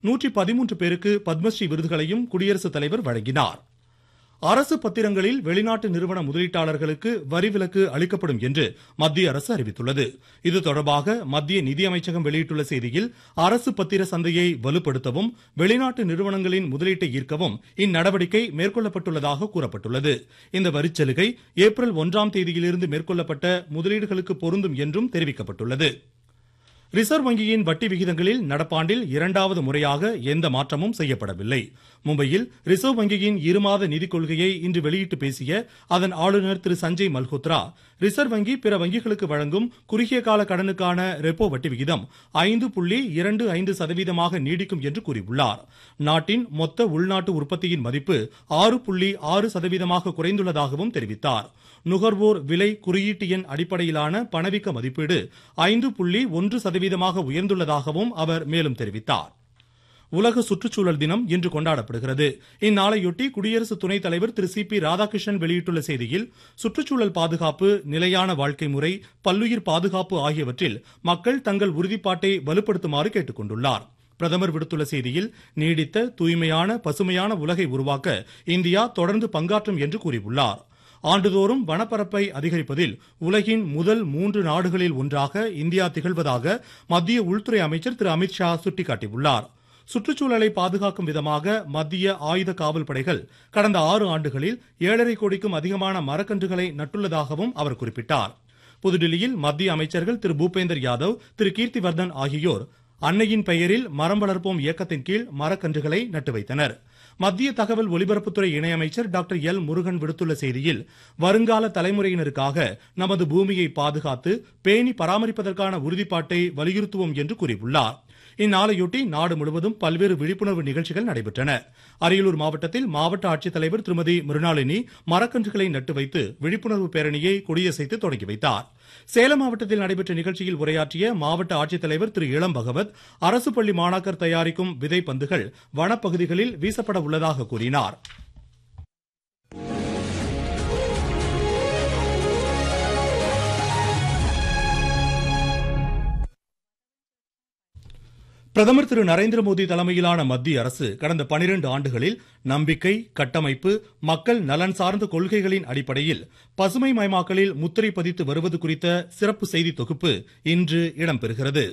நூற்றி பதிமூன்று பேருக்கு பத்மஸ்ரீ விருதுகளையும் குடியரசுத் தலைவர் வழங்கினார் அரசு பத்திரங்களில் வெளிநாட்டு நிறுவன முதலீட்டாளர்களுக்கு வரி விலக்கு அளிக்கப்படும் என்று மத்திய அரசு அறிவித்துள்ளது இது தொடர்பாக மத்திய நிதியமைச்சகம் வெளியிட்டுள்ள செய்தியில் அரசு பத்திர சந்தையை வலுப்படுத்தவும் வெளிநாட்டு நிறுவனங்களின் முதலீட்டை ஈர்க்கவும் இந்நடவடிக்கை மேற்கொள்ளப்பட்டுள்ளதாக கூறப்பட்டுள்ளது இந்த வரிச்சலுகை ஏப்ரல் ஒன்றாம் தேதியிலிருந்து மேற்கொள்ளப்பட்ட முதலீடுகளுக்கு பொருந்தும் என்றும் தெரிவிக்கப்பட்டுள்ளது ரிசர்வ் வங்கியின் வட்டி விகிதங்களில் நடப்பாண்டில் இரண்டாவது முறையாக எந்த மாற்றமும் செய்யப்படவில்லை மும்பையில் ரிசர்வ் வங்கியின் இருமாத நிதிக் கொள்கையை இன்று வெளியிட்டு பேசிய அதன் ஆளுநர் திரு சஞ்சய் மல்ஹோத்ரா ரிசர்வ் வங்கி பிற வங்கிகளுக்கு வழங்கும் குறுகிய கால கடனுக்கான ரெப்போ வட்டி விகிதம் ஐந்து புள்ளி இரண்டு ஐந்து சதவீதமாக நீடிக்கும் என்று கூறியுள்ளார் நாட்டின் மொத்த உள்நாட்டு உற்பத்தியின் மதிப்பு ஆறு புள்ளி ஆறு சதவீதமாக குறைந்துள்ளதாகவும் தெரிவித்தார் நுகர்வோர் விலை குறியீட்டு எண் அடிப்படையிலான பணவீக்க மதிப்பீடு ஐந்து புள்ளி ஒன்று சதவீதமாக உயர்ந்துள்ளதாகவும் அவர் மேலும் தெரிவித்தார் உலக சுற்றுச்சூழல் தினம் இன்று கொண்டாடப்படுகிறது இந்நாளையொட்டி குடியரசு துணைத் தலைவர் திரு சி பி ராதாகிருஷ்ணன் வெளியிட்டுள்ள செய்தியில் சுற்றுச்சூழல் பாதுகாப்பு நிலையான வாழ்க்கை முறை பல்லுயிர் பாதுகாப்பு ஆகியவற்றில் மக்கள் தங்கள் உறுதிப்பாட்டை வலுப்படுத்துமாறு கேட்டுக் கொண்டுள்ளார் பிரதமர் விடுத்துள்ள செய்தியில் நீடித்த தூய்மையான பசுமையான உலகை உருவாக்க இந்தியா தொடர்ந்து பங்காற்றும் என்று கூறியுள்ளார் ஆண்டுதோறும் வனப்பரப்பை அதிகரிப்பதில் உலகின் முதல் மூன்று நாடுகளில் ஒன்றாக இந்தியா திகழ்வதாக மத்திய உள்துறை அமைச்சர் திரு அமித்ஷா சுட்டிக்காட்டியுள்ளார் சுற்றுச்சூழலை பாதுகாக்கும் விதமாக மத்திய ஆயுத காவல் படைகள் கடந்த ஆறு ஆண்டுகளில் ஏழரை கோடிக்கும் அதிகமான மரக்கன்றுகளை நட்டுள்ளதாகவும் அவர் குறிப்பிட்டார் புதுடில்லியில் மத்திய அமைச்சர்கள் திரு பூபேந்தர் யாதவ் திரு கீர்த்திவர்தன் ஆகியோர் அன்னையின் பெயரில் மரம் வளர்ப்போம் இயக்கத்தின் கீழ் மரக்கன்றுகளை நட்டு வைத்தனர் மத்திய தகவல் ஒலிபரப்புத்துறை இணையமைச்சர் டாக்டர் எல் முருகன் விடுத்துள்ள செய்தியில் வருங்கால தலைமுறையினருக்காக நமது பூமியை பாதுகாத்து பேணி பராமரிப்பதற்கான உறுதிப்பாட்டை வலியுறுத்துவோம் என்று கூறியுள்ளார் இந்நாளையொட்டி நாடு முழுவதும் பல்வேறு விழிப்புணர்வு நிகழ்ச்சிகள் நடைபெற்றன அரியலூர் மாவட்டத்தில் மாவட்ட ஆட்சித்தலைவர் திருமதி மிருணாளினி மரக்கன்றுகளை நட்டு வைத்து விழிப்புணர்வு பேரணியை கொடியசைத்து தொடங்கி வைத்தார் சேலம் மாவட்டத்தில் நடைபெற்ற நிகழ்ச்சியில் உரையாற்றிய மாவட்ட ஆட்சித்தலைவர் திரு இளம் பகவத் அரசு பள்ளி மாணாக்கர் தயாரிக்கும் விதை பந்துகள் வனப்பகுதிகளில் வீசப்பட உள்ளதாக கூறினார் பிரதமர் திரு நரேந்திர மோடி தலைமையிலான மத்திய அரசு கடந்த பனிரெண்டு ஆண்டுகளில் நம்பிக்கை கட்டமைப்பு மக்கள் நலன் சார்ந்த கொள்கைகளின் அடிப்படையில் பசுமை மயமாக்கலில் முத்திரை பதித்து வருவது குறித்த சிறப்பு செய்தி தொகுப்பு இன்று இடம்பெறுகிறது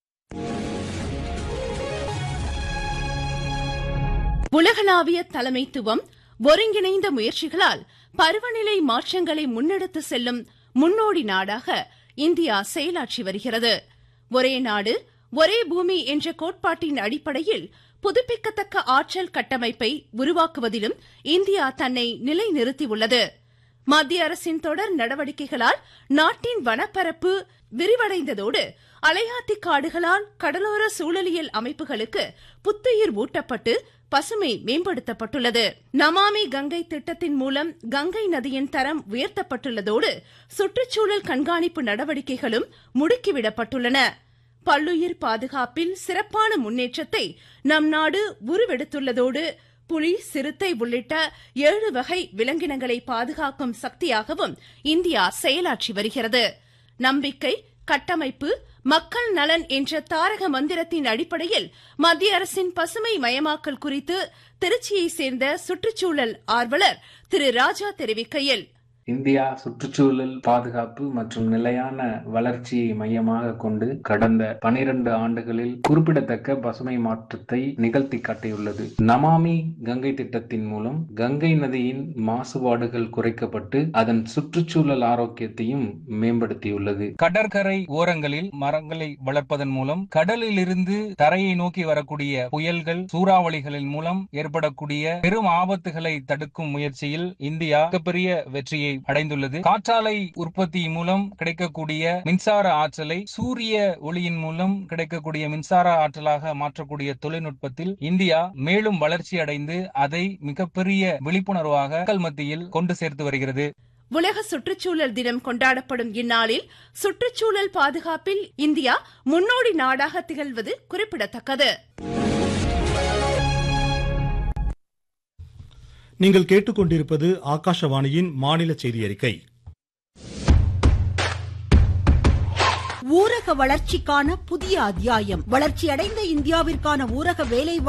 உலகளாவிய தலைமைத்துவம் ஒருங்கிணைந்த முயற்சிகளால் பருவநிலை மாற்றங்களை முன்னெடுத்து செல்லும் முன்னோடி நாடாக இந்தியா செயலாற்றி வருகிறது ஒரே நாடு ஒரே பூமி என்ற கோட்பாட்டின் அடிப்படையில் புதுப்பிக்கத்தக்க ஆற்றல் கட்டமைப்பை உருவாக்குவதிலும் இந்தியா தன்னை நிலைநிறுத்தியுள்ளது மத்திய அரசின் தொடர் நடவடிக்கைகளால் நாட்டின் வனப்பரப்பு விரிவடைந்ததோடு அலையாத்தி காடுகளால் கடலோர சூழலியல் அமைப்புகளுக்கு புத்துயிர் ஊட்டப்பட்டு பசுமை மேம்படுத்தப்பட்டுள்ளது நமாமி கங்கை திட்டத்தின் மூலம் கங்கை நதியின் தரம் உயர்த்தப்பட்டுள்ளதோடு சுற்றுச்சூழல் கண்காணிப்பு நடவடிக்கைகளும் முடுக்கிவிடப்பட்டுள்ளன பல்லுயிர் பாதுகாப்பில் சிறப்பான முன்னேற்றத்தை நம் நாடு உருவெடுத்துள்ளதோடு புலி சிறுத்தை உள்ளிட்ட ஏழு வகை விலங்கினங்களை பாதுகாக்கும் சக்தியாகவும் இந்தியா செயலாற்றி வருகிறது நம்பிக்கை கட்டமைப்பு மக்கள் நலன் என்ற தாரக மந்திரத்தின் அடிப்படையில் மத்திய அரசின் பசுமை மயமாக்கல் குறித்து திருச்சியை சேர்ந்த சுற்றுச்சூழல் ஆர்வலர் திரு ராஜா தெரிவிக்கையில் இந்தியா சுற்றுச்சூழல் பாதுகாப்பு மற்றும் நிலையான வளர்ச்சியை மையமாக கொண்டு கடந்த பனிரெண்டு ஆண்டுகளில் குறிப்பிடத்தக்க பசுமை மாற்றத்தை நிகழ்த்தி காட்டியுள்ளது நமாமி கங்கை திட்டத்தின் மூலம் கங்கை நதியின் மாசுபாடுகள் குறைக்கப்பட்டு அதன் சுற்றுச்சூழல் ஆரோக்கியத்தையும் மேம்படுத்தியுள்ளது கடற்கரை ஓரங்களில் மரங்களை வளர்ப்பதன் மூலம் கடலில் இருந்து தரையை நோக்கி வரக்கூடிய புயல்கள் சூறாவளிகளின் மூலம் ஏற்படக்கூடிய பெரும் ஆபத்துகளை தடுக்கும் முயற்சியில் இந்தியா மிகப்பெரிய வெற்றியை அடைந்துள்ளது காற்றாலை உற்பத்தி மூலம் கிடைக்கக்கூடிய மின்சார ஆற்றலை சூரிய ஒளியின் மூலம் கிடைக்கக்கூடிய மின்சார ஆற்றலாக மாற்றக்கூடிய தொழில்நுட்பத்தில் இந்தியா மேலும் வளர்ச்சி அடைந்து அதை மிகப்பெரிய விழிப்புணர்வாக மக்கள் மத்தியில் கொண்டு சேர்த்து வருகிறது உலக சுற்றுச்சூழல் தினம் கொண்டாடப்படும் இந்நாளில் சுற்றுச்சூழல் பாதுகாப்பில் இந்தியா முன்னோடி நாடாக திகழ்வது குறிப்பிடத்தக்கது நீங்கள் கேட்டுக்கொண்டிருப்பது ஆகாஷவாணியின் மாநில செய்தி அறிக்கை ஊரக ஊரக வளர்ச்சிக்கான புதிய அத்தியாயம் வளர்ச்சியடைந்த இந்தியாவிற்கான ஊரக வேலை